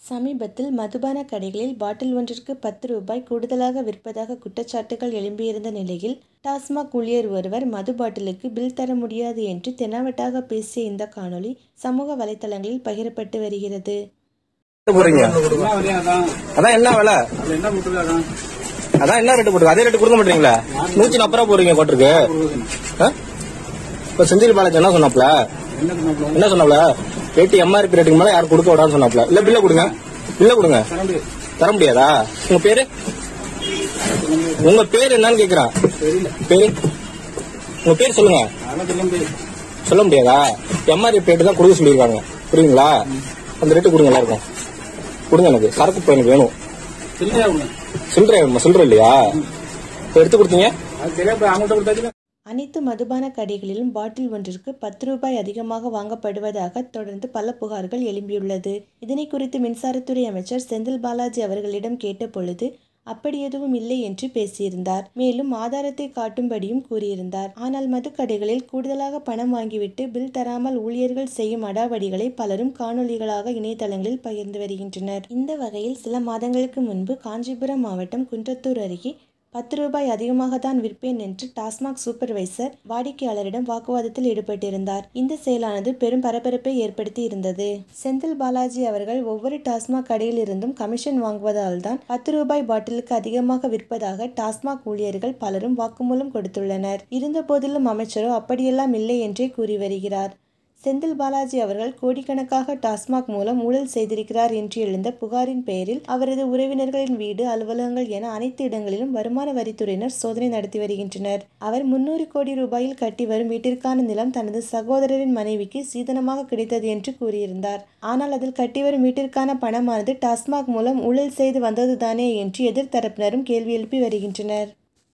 சமீபத்தில் மதுபான கடைகளில் பாட்டில் ஒன்றிற்கு பத்து ரூபாய் கூடுதலாக விற்பதாக குற்றச்சாட்டுகள் எழும்பியிருந்த நிலையில் டாஸ்மாக் ஊழியர் ஒருவர் மது பாட்டிலுக்கு பில் தர முடியாது என்று தெனாவட்டாக பேசிய இந்த காணொளி சமூக வலைதளங்களில் பகிரப்பட்டு வருகிறது போறீங்க என்ன விலையா அதான்? அதான் என்ன விலை அது என்ன போட்டிருக்காங்க அதான் என்ன ரேட்டு போட்டுருக்கு அதே ரேட்டு கொடுக்க மாட்டீங்களா நூத்தி நாற்பது ரூபா போறீங்க கோட்டுருக்கு ஆ? இப்ப செந்தில் பாலாஜி என்ன சொன்னாப்ல என்ன சொன்னாப்ல? என்ன சொன்னாப்ல ரேட்டு எம்ஆர்பி ரேட்டுக்கு மேல யாரும் கொடுக்க விடான்னு சொன்னாப்ல இல்ல பில்ல கொடுங்க பில்ல கொடுங்க தர முடியாது. தர முடியாதா உங்க பேரு உங்க பேர் என்னன்னு கேக்குறான் தெரியல பேரு உங்க பேர் சொல்லுங்க அதெல்லாம் சொல்ல முடியாது சொல்ல முடியாதா எம்ஆர்பி ரேட்டு தான் கொடுக்க சொல்லியிருக்காங்க புரியுங்களா அந்த ரேட்டு கொடுங்க எல்லாருக்கும் கொடுங்க எனக்கு சரக்கு இப்போ எனக்கு வேணும் சில்லறையா கொடுங்க சில்லறை வேணுமா சில்லறை இல்லையா இப்போ எடுத்து கொடுத்தீங்க அது தெரியாது அவங்கள்ட்ட கொடுத்தாச்சு அனைத்து மதுபான கடைகளிலும் பாட்டில் ஒன்றிற்கு பத்து ரூபாய் அதிகமாக வாங்கப்படுவதாக தொடர்ந்து பல புகார்கள் எழும்பியுள்ளது இதனை குறித்து மின்சாரத்துறை அமைச்சர் செந்தில் பாலாஜி அவர்களிடம் கேட்டபொழுது அப்படி எதுவும் இல்லை என்று பேசியிருந்தார் மேலும் ஆதாரத்தை காட்டும்படியும் கூறியிருந்தார் ஆனால் மதுக்கடைகளில் கூடுதலாக பணம் வாங்கிவிட்டு பில் தராமல் ஊழியர்கள் செய்யும் அடாவடிகளை பலரும் காணொளிகளாக இணையதளங்களில் பகிர்ந்து வருகின்றனர் இந்த வகையில் சில மாதங்களுக்கு முன்பு காஞ்சிபுரம் மாவட்டம் குன்றத்தூர் அருகே பத்து ரூபாய் அதிகமாக தான் விற்பேன் என்று டாஸ்மாக் சூப்பர்வைசர் வாடிக்கையாளரிடம் வாக்குவாதத்தில் ஈடுபட்டிருந்தார் இந்த செயலானது பெரும் பரபரப்பை ஏற்படுத்தி இருந்தது செந்தில் பாலாஜி அவர்கள் ஒவ்வொரு டாஸ்மாக் கடையில் இருந்தும் கமிஷன் வாங்குவதால் தான் பத்து ரூபாய் பாட்டிலுக்கு அதிகமாக விற்பதாக டாஸ்மாக் ஊழியர்கள் பலரும் வாக்குமூலம் கொடுத்துள்ளனர் இருந்தபோதிலும் அமைச்சரோ அப்படியெல்லாம் இல்லை என்றே கூறி வருகிறார் செந்தில் பாலாஜி அவர்கள் கோடிக்கணக்காக டாஸ்மாக் மூலம் ஊழல் செய்திருக்கிறார் என்று எழுந்த புகாரின் பெயரில் அவரது உறவினர்களின் வீடு அலுவலகங்கள் என அனைத்து இடங்களிலும் வருமான வரித்துறையினர் சோதனை நடத்தி வருகின்றனர் அவர் முன்னூறு கோடி ரூபாயில் கட்டி வரும் வீட்டிற்கான நிலம் தனது சகோதரரின் மனைவிக்கு சீதனமாக கிடைத்தது என்று கூறியிருந்தார் ஆனால் அதில் கட்டி வரும் வீட்டிற்கான பணமானது டாஸ்மாக் மூலம் ஊழல் செய்து வந்ததுதானே என்று எதிர்த்தரப்பினரும் கேள்வி எழுப்பி வருகின்றனர்